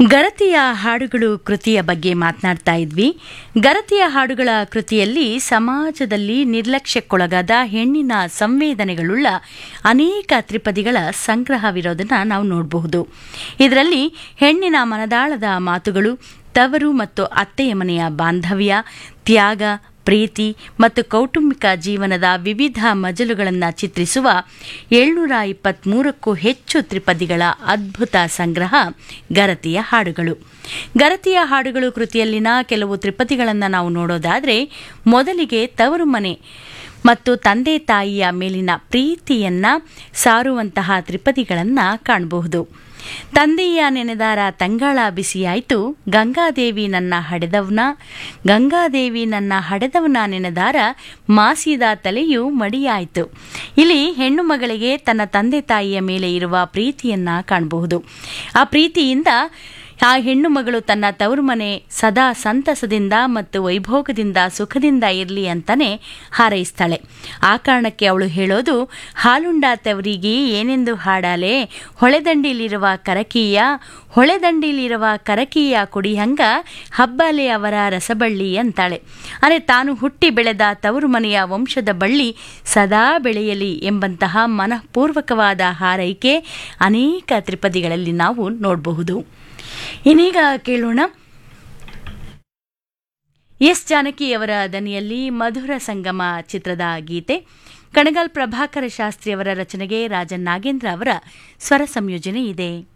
ಗರತಿಯ ಹಾಡುಗಳು ಕೃತಿಯ ಬಗ್ಗೆ ಮಾತನಾಡ್ತಾ ಇದ್ವಿ ಗರತಿಯ ಹಾಡುಗಳ ಕೃತಿಯಲ್ಲಿ ಸಮಾಜದಲ್ಲಿ ನಿರ್ಲಕ್ಷ್ಯಕ್ಕೊಳಗಾದ ಹೆಣ್ಣಿನ ಸಂವೇದನೆಗಳುಳ್ಳ ಅನೇಕ ತ್ರಿಪದಿಗಳ ಸಂಗ್ರಹವಿರೋದನ್ನ ನಾವು ನೋಡಬಹುದು ಇದರಲ್ಲಿ ಹೆಣ್ಣಿನ ಮನದಾಳದ ಮಾತುಗಳು ತವರು ಮತ್ತು ಅತ್ತೆಯ ಮನೆಯ ಬಾಂಧವ್ಯ ತ್ಯಾಗ ಪ್ರೀತಿ ಮತ್ತು ಕೌಟುಂಬಿಕ ಜೀವನದ ವಿವಿಧ ಮಜಲುಗಳನ್ನು ಚಿತ್ರಿಸುವ ಏಳ್ನೂರ ಇಪ್ಪತ್ತ್ಮೂರಕ್ಕೂ ಹೆಚ್ಚು ತ್ರಿಪದಿಗಳ ಅದ್ಭುತ ಸಂಗ್ರಹ ಗರತಿಯ ಹಾಡುಗಳು ಗರತಿಯ ಹಾಡುಗಳು ಕೃತಿಯಲ್ಲಿನ ಕೆಲವು ತ್ರಿಪದಿಗಳನ್ನು ನಾವು ನೋಡೋದಾದರೆ ಮೊದಲಿಗೆ ತವರು ಮನೆ ಮತ್ತು ತಂದೆ ತಾಯಿಯ ಮೇಲಿನ ಪ್ರೀತಿಯನ್ನ ಸಾರುವಂತಹ ತ್ರಿಪದಿಗಳನ್ನು ಕಾಣಬಹುದು ತಂದೆಯ ನೆನೆದಾರ ತಂಗಾಳ ಬಿಸಿಯಾಯಿತು ಗಂಗಾದೇವಿ ನನ್ನ ಹಡೆದವನ ಗಂಗಾದೇವಿ ನನ್ನ ಹಡೆದವನ ನೆನೆದಾರ ಮಾಸಿದ ತಲೆಯು ಮಡಿಯಾಯಿತು ಇಲ್ಲಿ ಹೆಣ್ಣು ಮಗಳಿಗೆ ತನ್ನ ತಂದೆ ತಾಯಿಯ ಮೇಲೆ ಇರುವ ಪ್ರೀತಿಯನ್ನ ಕಾಣಬಹುದು ಆ ಪ್ರೀತಿಯಿಂದ ಆ ಹೆಣ್ಣು ಮಗಳು ತನ್ನ ತವರು ಮನೆ ಸದಾ ಸಂತಸದಿಂದ ಮತ್ತು ವೈಭೋಗದಿಂದ ಸುಖದಿಂದ ಇರಲಿ ಅಂತಾನೆ ಹಾರೈಸ್ತಾಳೆ ಆ ಕಾರಣಕ್ಕೆ ಅವಳು ಹೇಳೋದು ಹಾಲುಂಡ ತವರಿಗೆ ಏನೆಂದು ಹಾಡಾಲೆ ಹೊಳೆದಂಡಿಲಿರುವ ಕರಕೀಯ ಹೊಳೆದಂಡಿಲಿರುವ ಕರಕೀಯ ಕುಡಿಹಂಗ ಹಬ್ಬಾಲೆ ಅವರ ರಸಬಳ್ಳಿ ಅಂತಾಳೆ ಅಂದರೆ ತಾನು ಹುಟ್ಟಿ ಬೆಳೆದ ತವರು ಮನೆಯ ವಂಶದ ಬಳ್ಳಿ ಸದಾ ಬೆಳೆಯಲಿ ಎಂಬಂತಹ ಮನಃಪೂರ್ವಕವಾದ ಹಾರೈಕೆ ಅನೇಕ ತ್ರಿಪದಿಗಳಲ್ಲಿ ನಾವು ನೋಡಬಹುದು ಇನ್ನೀಗ ಕೇಳೋಣ ಎಸ್ ಜಾನಕಿಯವರ ದನಿಯಲ್ಲಿ ಮಧುರ ಸಂಗಮ ಚಿತ್ರದ ಗೀತೆ ಕಣಗಾಲ್ ಪ್ರಭಾಕರ ಶಾಸ್ತ್ರಿ ಅವರ ರಚನೆಗೆ ರಾಜನ್ ನಾಗೇಂದ್ರ ಅವರ ಸ್ವರ ಸಂಯೋಜನೆ ಇದೆ